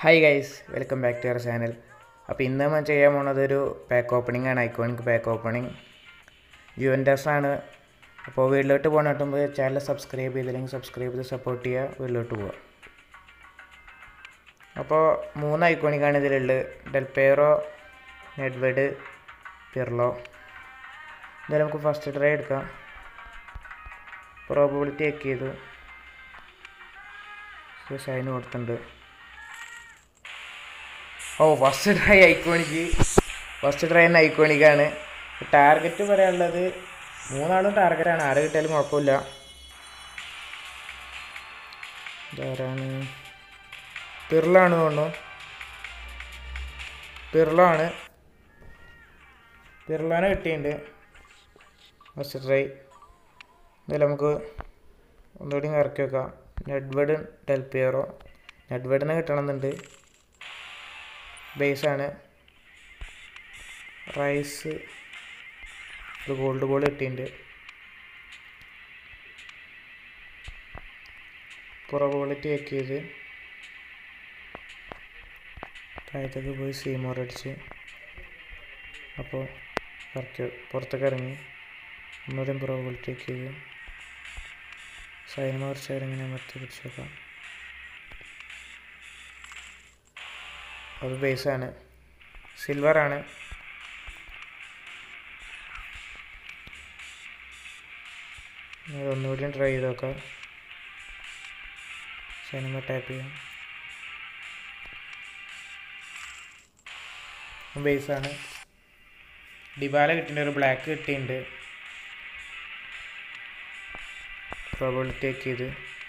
hi guys welcome back to our channel അപ്പോൾ ഇന്ന് നമ്മൾ ചെയ്യാൻ പോണത് ഒരു പാക്ക് ഓപ്പണിംഗ് ആണ് ഐക്കോണിക് പാക്ക് ഓപ്പണിംഗ് യുവൻഡസ് ആണ് അപ്പോൾ വീട്ടിലോട്ട് പോകണ കിട്ടുമ്പോൾ ചാനൽ സബ്സ്ക്രൈബ് ചെയ്തില്ലെങ്കിൽ സബ്സ്ക്രൈബ് ചെയ്ത് സപ്പോർട്ട് ചെയ്യുക വീട്ടിലോട്ട് പോവുക അപ്പോൾ മൂന്ന് ഐക്കോണിക്കാണ് ഇതിലുള്ളത് ഡെൽപേറോ നെഡ്വെഡ് പിർലോ എന്തായാലും നമുക്ക് ഫസ്റ്റ് ട്രൈ എടുക്കാം പ്രോബിലിറ്റി ചെക്ക് ചെയ്തു സൈൻ കൊടുത്തിട്ടുണ്ട് ഓ first try iconic first try തന്നെ ഐക്കോണിക്കാണ് ടാർഗറ്റ് പറയാനുള്ളത് മൂന്നാളും ടാർഗറ്റാണ് ആര് കിട്ടിയാലും കുഴപ്പമില്ല ഇതാരാണ് പിർലാണ് തോന്നുന്നു പിർലാണ് പിർലാനെ കിട്ടിയിട്ടുണ്ട് ഫസ്റ്റ് ട്രൈ എന്തായാലും നമുക്ക് ഒന്നുകൂടി ഇറക്കി വെക്കാം നെഡ്വെഡ് ഡെൽപിയറോ നെഡ്വെഡിനെ കിട്ടണമെന്നുണ്ട് ബേസാണ് റൈസ് ഒരു ഗോൾഡ് ബോൾ കിട്ടിയിട്ടുണ്ട് പ്രോബിലിറ്റി ചെക്ക് ചെയ്ത് താഴത്തേക്ക് പോയി സീമോർ അടിച്ച് അപ്പോൾ ഇറക്കി പുറത്തേക്ക് ഇറങ്ങി ഒന്നുകൂടി പ്രോബിലിറ്റി ചെക്ക് ചെയ്ത് സൈൻ മറിച്ച് ഇങ്ങനെ മത്തി പിടിച്ച് വെക്കാം അത് ബേസാണ് സിൽവറാണ് ഒന്നുകൂടി ട്രൈ ചെയ്ത് നോക്കാം സിനിമ ടാപ്പ് ചെയ്യാം ബേസാണ് ഡിബാല കിട്ടിയിട്ടുണ്ട് ഒരു ബ്ലാക്ക് കിട്ടിയിട്ടുണ്ട് പ്രോബിലിറ്റി ചെക്ക് ചെയ്ത്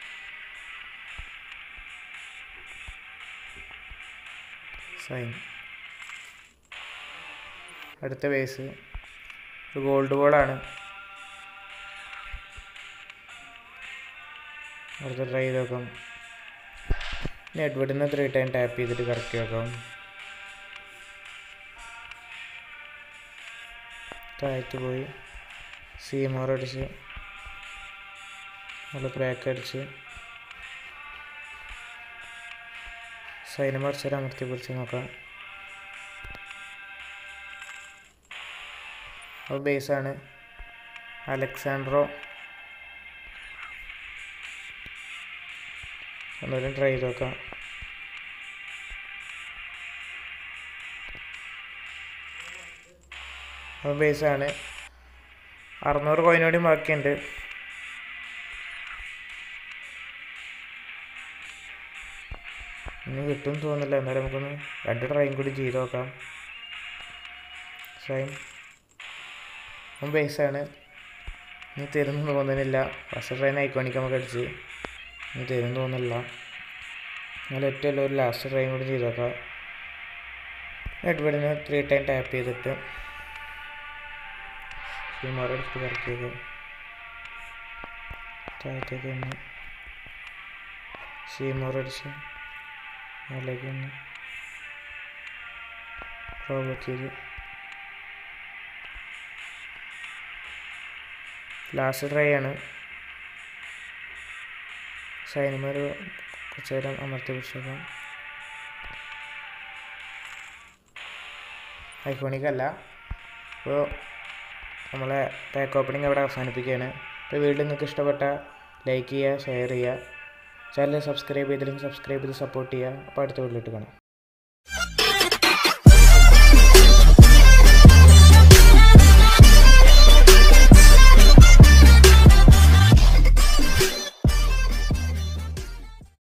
സൈൻ അടുത്ത ബേസ് ഒരു ഗോൾഡ് ബോളാണ് അടുത്ത ട്രൈ ചെയ്ത് നോക്കാം നെറ്റ്വെഡിൽ നിന്ന് ത്രീ ടൈം ടാപ്പ് ചെയ്തിട്ട് കറക്റ്റ് നോക്കാം താഴത്ത് പോയി സീമോർ അടിച്ച് നല്ല ക്രാക്ക് അടിച്ച് സൈന മറിച്ചൊരു അമർത്തി പിടിച്ച് നോക്കാം അത് ബേസാണ് അലക്സാൻഡ്രോ ഒന്നുകൂടി ട്രൈ ചെയ്ത് നോക്കാം അത് ബേസാണ് അറുന്നൂറ് കോയിനോടി ബാക്കിയുണ്ട് ഇനി കിട്ടും തോന്നുന്നില്ല എന്നാലും നമുക്കൊന്ന് രണ്ട് ട്രൈയും കൂടി ചെയ്ത് നോക്കാം സൈൻ ബേസാണ് ഇനി തരുന്നു തോന്നുന്നില്ല ഫസ്റ്റ് ട്രെയിൻ ഐക്കോണിക്ക് നമുക്ക് അടിച്ച് ഇനി തരും തോന്നുന്നില്ല എന്നാൽ ഏറ്റവും ഒരു ലാസ്റ്റ് ട്രെയിൻ കൂടി ചെയ്ത് നോക്കാം നെറ്റ്വെഡിന് ത്രീ ടൈം ടാപ്പ് ചെയ്തിട്ട് സിമാർ എടുത്ത് കറക്കിയത് താഴത്തേക്ക് ഒന്ന് സീമോർ അടിച്ച് അതിലേക്ക് ഒന്ന് പ്രോവോക്ക് ചെയ്ത് ലാസ്റ്റ് ട്രൈ ആണ് സൈനിമാർ കുറച്ച് നേരം അമർത്തി പിടിച്ചേക്കാം ഐക്കോണിക് അല്ല അപ്പോൾ നമ്മളെ പാക്ക് ഓപ്പണിംഗ് അവിടെ അവസാനിപ്പിക്കുകയാണ് അപ്പോൾ വീഡിയോ നിങ്ങൾക്ക് ഇഷ്ടപ്പെട്ട ലൈക്ക് ചെയ്യുക ഷെയർ ചെയ്യുക ചാനൽ സബ്സ്ക്രൈബ് ചെയ്തില്ലെങ്കിൽ സബ്സ്ക്രൈബ് ചെയ്ത് സപ്പോർട്ട് ചെയ്യുക അപ്പോൾ അടുത്ത വീട്ടിലോട്ട് കാണാം